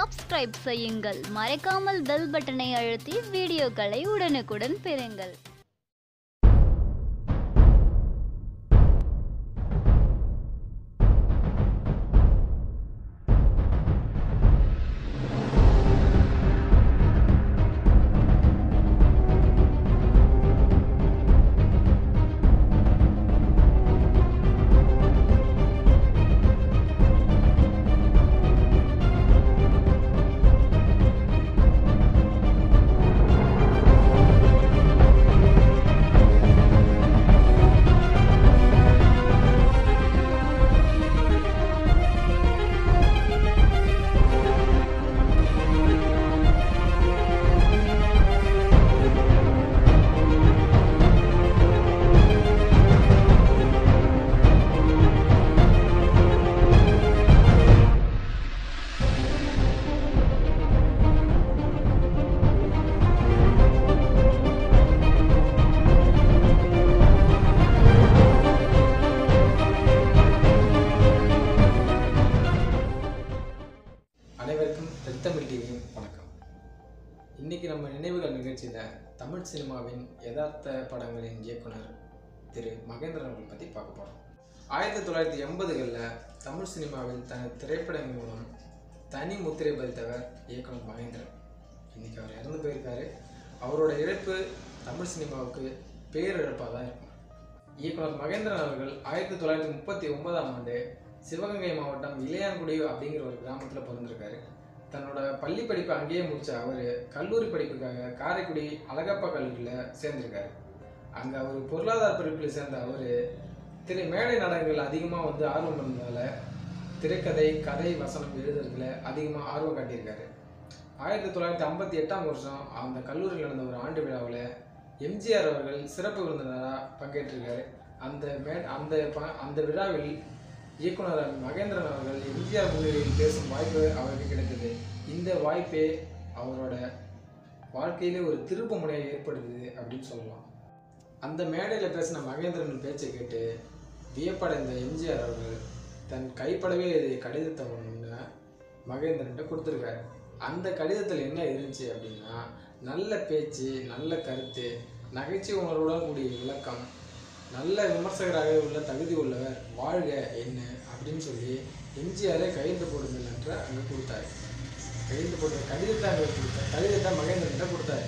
subscribe செய்யுங்கள் மறக்காமல் bell பட்டனை அழுத்தி வீடியோக்களை உடனுக்குடன் பெறுங்கள் அனைவருக்கும் தெத்தமிழ் டிவியின் வணக்கம் இன்னைக்கு நம்ம நினைவுகள் நிகழ்ச்சியில் தமிழ் சினிமாவின் யதார்த்த படங்களின் இயக்குனர் திரு மகேந்திரன் அவர்கள் பற்றி பார்க்க போகிறோம் ஆயிரத்தி தொள்ளாயிரத்தி எண்பதுகளில் தமிழ் சினிமாவில் தனது திரைப்படங்கள் மூலம் தனி முத்திரை பதித்தவர் இயக்குனர் மகேந்திரன் இன்னைக்கு அவர் இறந்து போயிருக்காரு அவரோட இழப்பு தமிழ் சினிமாவுக்கு பேரிழப்பாக தான் இருக்கும் இயக்குனர் மகேந்திரன் அவர்கள் ஆயிரத்தி தொள்ளாயிரத்தி முப்பத்தி ஒன்பதாம் ஆண்டு சிவகங்கை மாவட்டம் இளையான்குடி அப்படிங்கிற ஒரு கிராமத்தில் பிறந்திருக்காரு தன்னோட பள்ளி படிப்பை அங்கேயே முடிச்ச அவர் கல்லூரி படிப்புக்காக காரைக்குடி அழகப்பா கல்லூரியில் சேர்ந்திருக்காரு அங்கே அவர் பொருளாதார படிப்பில் சேர்ந்த அவர் திரை மேடை நாடகங்கள் அதிகமாக வந்து ஆர்வம் இருந்ததால திரைக்கதை கதை வசனம் எழுதுறதுல அதிகமாக ஆர்வம் காட்டியிருக்காரு ஆயிரத்தி தொள்ளாயிரத்தி ஐம்பத்தி எட்டாம் வருஷம் அந்த கல்லூரியில் நடந்த ஒரு ஆண்டு விழாவில் எம்ஜிஆர் அவர்கள் சிறப்பு விருந்தினராக பங்கேற்றிருக்காரு அந்த மே அந்த ப- அந்த விழாவில் இயக்குனர் மகேந்திரன் அவர்கள் எம்ஜிஆர் முன்னிலையில் பேசும் வாய்ப்பு அவருக்கு கிடைத்தது இந்த வாய்ப்பே அவரோட வாழ்க்கையிலே ஒரு திருப்பு முனையை ஏற்படுத்துது அப்படின்னு சொல்லலாம் அந்த மேடையில் பேசின மகேந்திரன் பேச்சை கேட்டு வியப்படைந்த எம்ஜிஆர் அவர்கள் தன் கைப்படவே இது கடிதத்தை ஒன்று மகேந்திரன்ட்ட கொடுத்துருக்காரு அந்த கடிதத்தில் என்ன இருந்துச்சு அப்படின்னா நல்ல பேச்சு நல்ல கருத்து நகைச்சுவை உணர்வுடன் கூடிய விளக்கம் நல்ல விமர்சகராக உள்ள தகுதி உள்ளவர் வாழ்க என்ன அப்படின்னு சொல்லி எம்ஜிஆரே கையெழுத்து போடுங்கள் என்று அங்கே கொடுத்தாரு கையெழுத்து போட்ட கடிதத்தை அங்கே கொடுத்த கடிதத்தை மகேந்திரன்ட்ட கொடுத்தாரு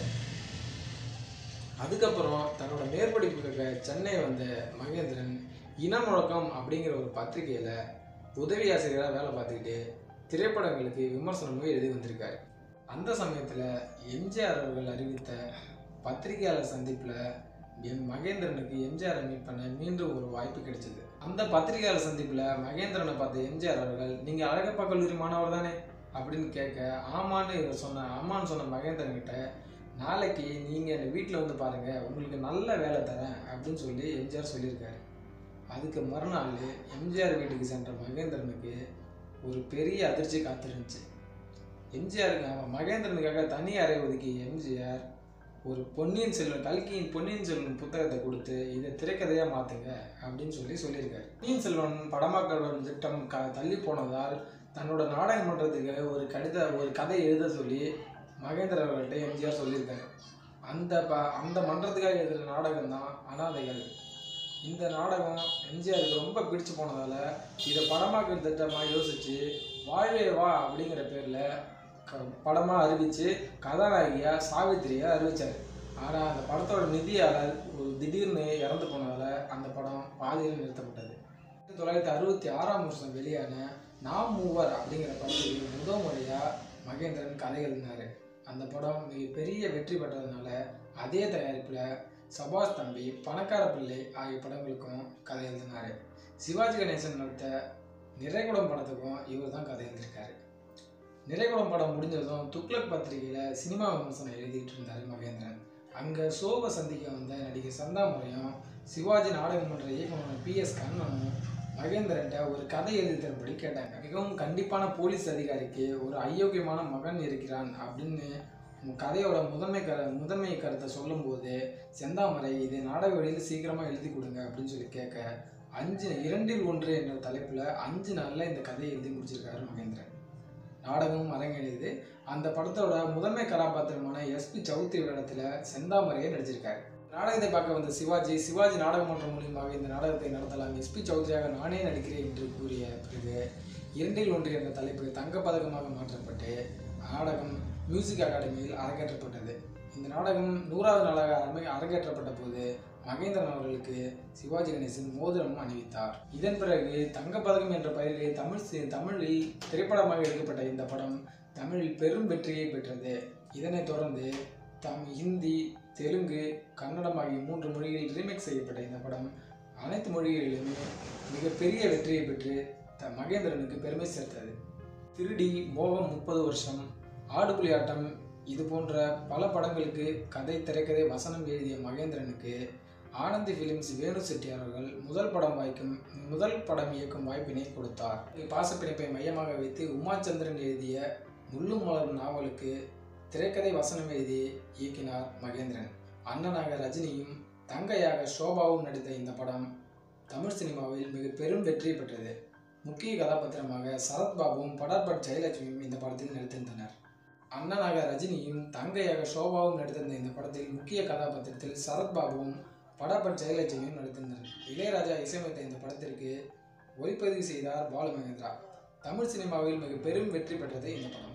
அதுக்கப்புறம் தன்னோட மேற்படிப்புக்காக சென்னை வந்த மகேந்திரன் இனமுழக்கம் அப்படிங்கிற ஒரு பத்திரிகையில் உதவி ஆசிரியராக வேலை பார்த்துக்கிட்டு திரைப்படங்களுக்கு விமர்சனமும் எழுதி வந்திருக்காரு அந்த சமயத்தில் எம்ஜிஆர் அவர்கள் அறிவித்த பத்திரிகையாளர் சந்திப்பில் எம் மகேந்திரனுக்கு எம்ஜிஆரை மீட் பண்ண மீண்டும் ஒரு வாய்ப்பு கிடைச்சது அந்த பத்திரிகையாளர் சந்திப்பில் மகேந்திரனை பார்த்த எம்ஜிஆர் அவர்கள் நீங்கள் அழகப்பா கல்லூரி மாணவர் தானே அப்படின்னு கேட்க ஆமான்னு இவர் சொன்ன ஆமான்னு சொன்ன மகேந்திரன் கிட்ட நாளைக்கு நீங்கள் என் வீட்டில் வந்து பாருங்கள் உங்களுக்கு நல்ல வேலை தரேன் அப்படின்னு சொல்லி எம்ஜிஆர் சொல்லியிருக்காரு அதுக்கு மறுநாள் எம்ஜிஆர் வீட்டுக்கு சென்ற மகேந்திரனுக்கு ஒரு பெரிய அதிர்ச்சி காத்திருந்துச்சு எம்ஜிஆருக்கு அவன் மகேந்திரனுக்காக தனி அறை ஒதுக்கி எம்ஜிஆர் ஒரு பொன்னியின் செல்வன் கல்கியின் பொன்னியின் செல்வன் புத்தகத்தை கொடுத்து இதை திரைக்கதையாக மாற்றுங்க அப்படின்னு சொல்லி சொல்லியிருக்காரு பொன்னியின் செல்வன் படமாக்கல் திட்டம் க தள்ளி போனதால் தன்னோட நாடக மன்றத்துக்கு ஒரு கடித ஒரு கதை எழுத சொல்லி மகேந்திர அவர்கள்ட்ட எம்ஜிஆர் சொல்லியிருக்காரு அந்த ப அந்த மன்றத்துக்காக எழுதுகிற நாடகம் தான் அனாதைகள் இந்த நாடகம் எம்ஜிஆருக்கு ரொம்ப பிடிச்சு போனதால இதை படமாக்குற திட்டமாக யோசிச்சு வாழ்வே வா அப்படிங்கிற பேரில் க படமாக அறிவித்து கதாநாயகியாக சாவித்திரியை அறிவிச்சார் ஆனால் அந்த படத்தோட நிதியாளர் ஒரு திடீர்னு இறந்து போனதால் அந்த படம் பாதியில் நிறுத்தப்பட்டது ஆயிரத்தி தொள்ளாயிரத்தி அறுபத்தி ஆறாம் வருஷம் வெளியான நாம் மூவர் அப்படிங்கிற படத்துக்கு முதல் முறையாக மகேந்திரன் கதை எழுதினார் அந்த படம் மிகப்பெரிய வெற்றி பெற்றதுனால அதே தயாரிப்பில் சபாஷ் தம்பி பணக்கார பிள்ளை ஆகிய படங்களுக்கும் கதை எழுதினார் சிவாஜி கணேசன் நடித்த நிறைகுடம் படத்துக்கும் இவர் தான் கதை எழுதியிருக்காரு நிறைகுடம் படம் முடிஞ்சதும் துக்ளக் பத்திரிகையில் சினிமா விமர்சனம் எழுதிட்டு இருந்தார் மகேந்திரன் அங்கே சோபை சந்திக்க வந்த நடிகை சந்தாமரையும் சிவாஜி நாடகம் மன்ற இயக்குனர் பி எஸ் கண்ணனும் மகேந்திரன்ட்ட ஒரு கதை எழுதி தரும்படி கேட்டாங்க மிகவும் கண்டிப்பான போலீஸ் அதிகாரிக்கு ஒரு அயோக்கியமான மகன் இருக்கிறான் அப்படின்னு உன் கதையோட முதன்மை கர முதன்மை கருத்தை சொல்லும்போது செந்தாமரை இதை நாடக வெளியில் சீக்கிரமாக எழுதி கொடுங்க அப்படின்னு சொல்லி கேட்க அஞ்சு இரண்டில் ஒன்று என்ற தலைப்பில் அஞ்சு நாளில் இந்த கதையை எழுதி முடிச்சிருக்காரு மகேந்திரன் நாடகமும் அரங்கேறியது அந்த படத்தோட முதன்மை கதாபாத்திரமான எஸ்பி சௌத்ரி வேடத்தில் செந்தாமரையை நடிச்சிருக்காரு நாடகத்தை பார்க்க வந்த சிவாஜி சிவாஜி நாடகமன்றம் மூலியமாக இந்த நாடகத்தை நடத்தலாம் எஸ்பி சௌத்ரியாக நானே நடிக்கிறேன் என்று கூறிய பிறகு இரண்டில் ஒன்று என்ற தலைப்பு தங்கப்பதக்கமாக மாற்றப்பட்டு நாடகம் மியூசிக் அகாடமியில் அரங்கேற்றப்பட்டது இந்த நாடகம் நூறாவது நாளாக அரமை அரங்கேற்றப்பட்ட போது மகேந்திரன் அவர்களுக்கு சிவாஜி கணேசன் மோதிரம் அணிவித்தார் இதன் பிறகு தங்கப்பதக்கம் என்ற பெயரில் தமிழ் சி- தமிழில் திரைப்படமாக எடுக்கப்பட்ட இந்த படம் தமிழில் பெரும் வெற்றியை பெற்றது இதனைத் தொடர்ந்து தம் ஹிந்தி தெலுங்கு கன்னடம் ஆகிய மூன்று மொழிகளில் ரீமேக் செய்யப்பட்ட இந்த படம் அனைத்து மொழிகளிலுமே மிகப்பெரிய வெற்றியை பெற்று த மகேந்திரனுக்கு பெருமை சேர்த்தது திருடி மோகம் முப்பது வருஷம் ஆடுபுலி ஆட்டம் இது போன்ற பல படங்களுக்கு கதை திரைக்கதை வசனம் எழுதிய மகேந்திரனுக்கு ஆனந்தி ஃபிலிம்ஸ் வேணு செட்டியார் அவர்கள் முதல் படம் வாய்க்கும் முதல் படம் இயக்கும் வாய்ப்பினை கொடுத்தார் பாசப்பிணைப்பை மையமாக வைத்து உமாச்சந்திரன் எழுதிய முள்ளும் மலரும் நாவலுக்கு திரைக்கதை வசனம் எழுதி இயக்கினார் மகேந்திரன் அண்ணனாக ரஜினியும் தங்கையாக சோபாவும் நடித்த இந்த படம் தமிழ் சினிமாவில் மிக பெரும் வெற்றி பெற்றது முக்கிய கதாபாத்திரமாக சரத்பாபுவும் படார்பட் ஜெயலட்சுமியும் இந்த படத்தில் நடித்திருந்தனர் அண்ணனாக ரஜினியும் தங்கையாக சோபாவும் நடித்திருந்த இந்த படத்தில் முக்கிய கதாபாத்திரத்தில் சரத்பாபுவும் படாபட் ஜெயலட்சுமியும் நடித்திருந்தனர் இளையராஜா இசையமைத்த இந்த படத்திற்கு ஒளிப்பதிவு செய்தார் பாலு மகேந்திரா தமிழ் சினிமாவில் மிக பெரும் வெற்றி பெற்றது இந்த படம்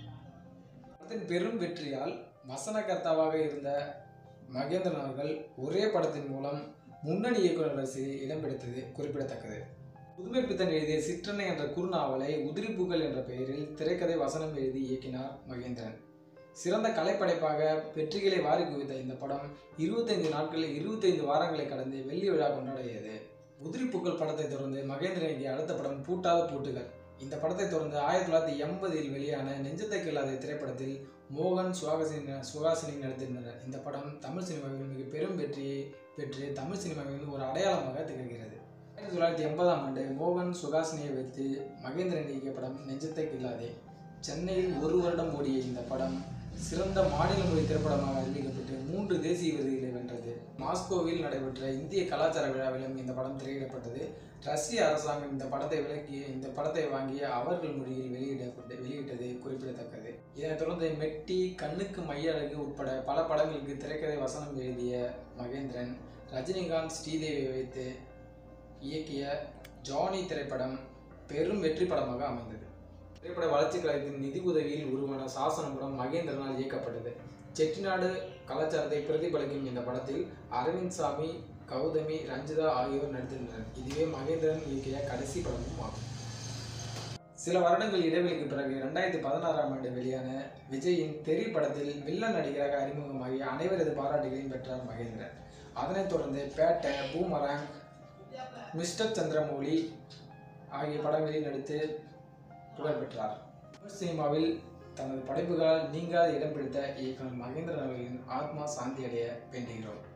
படத்தின் பெரும் வெற்றியால் வசனகர்த்தாவாக இருந்த மகேந்திரன் அவர்கள் ஒரே படத்தின் மூலம் முன்னணி இயக்குனர் வரிசையில் இடம் பிடித்தது குறிப்பிடத்தக்கது புதுமை பித்தன் எழுதிய சிற்றனை என்ற குறுநாவலை உதிரிப்பூக்கள் என்ற பெயரில் திரைக்கதை வசனம் எழுதி இயக்கினார் மகேந்திரன் சிறந்த கலைப்படைப்பாக வெற்றிகளை வாரி குவித்த இந்த படம் இருபத்தைந்து நாட்களில் இருபத்தைந்து வாரங்களை கடந்து வெள்ளி விழா கொண்டாடியது உதிரிப்பூக்கள் படத்தை தொடர்ந்து மகேந்திரன் இயக்கிய அடுத்த படம் பூட்டாத பூட்டுகள் இந்த படத்தை தொடர்ந்து ஆயிரத்தி தொள்ளாயிரத்தி எண்பதில் வெளியான நெஞ்சத்தை கில்லாத திரைப்படத்தில் மோகன் சுஹாசினி சுஹாசினி நடித்திருந்தனர் இந்த படம் தமிழ் சினிமாவில் மிக பெரும் வெற்றியை பெற்று தமிழ் சினிமாவின் ஒரு அடையாளமாக திகழ்கிறது ஆயிரத்தி தொள்ளாயிரத்தி எண்பதாம் ஆண்டு மோகன் சுகாசினியை வைத்து மகேந்திரன் இயக்கிய படம் நெஞ்சத்தை கில்லாதே சென்னையில் ஒரு வருடம் ஓடிய இந்த படம் சிறந்த மாநில மொழி திரைப்படமாக அறிவிக்கப்பட்டு மூன்று தேசிய விருதுகளை வென்றது மாஸ்கோவில் நடைபெற்ற இந்திய கலாச்சார விழாவிலும் இந்த படம் திரையிடப்பட்டது ரஷ்ய அரசாங்கம் இந்த படத்தை விலக்கி இந்த படத்தை வாங்கி அவர்கள் மொழியில் வெளியிடப்பட்டு வெளியிட்டது குறிப்பிடத்தக்கது இதனைத் தொடர்ந்து மெட்டி கண்ணுக்கு மைய அழகு உட்பட பல படங்களுக்கு திரைக்கதை வசனம் எழுதிய மகேந்திரன் ரஜினிகாந்த் ஸ்ரீதேவியை வைத்து இயக்கிய ஜானி திரைப்படம் பெரும் வெற்றி படமாக அமைந்தது திரைப்பட வளர்ச்சி கழகத்தின் நிதி உதவியில் உருவான சாசனம் படம் மகேந்திரனால் இயக்கப்பட்டது செட்டிநாடு கலாச்சாரத்தை பிரதிபலிக்கும் இந்த படத்தில் அரவிந்த் சாமி கௌதமி ரஞ்சிதா ஆகியோர் நடித்திருந்தனர் இதுவே மகேந்திரன் இயக்கிய கடைசி படமும் ஆகும் சில வருடங்கள் இடைவெளிக்கு பிறகு ரெண்டாயிரத்தி பதினாறாம் ஆண்டு வெளியான விஜயின் தெரி படத்தில் வில்லன் நடிகராக அறிமுகமாகி அனைவரது பாராட்டுகளையும் பெற்றார் மகேந்திரன் அதனைத் தொடர்ந்து பேட்டை பூமராங் மிஸ்டர் சந்திரமௌலி ஆகிய படங்களில் நடித்து புகழ் பெற்றார் தமிழ் சினிமாவில் தனது படைப்புகளால் நீங்காத இடம் பிடித்த இயக்குனர் மகேந்திரன் அவர்களின் ஆத்மா சாந்தி அடைய வேண்டுகிறோம்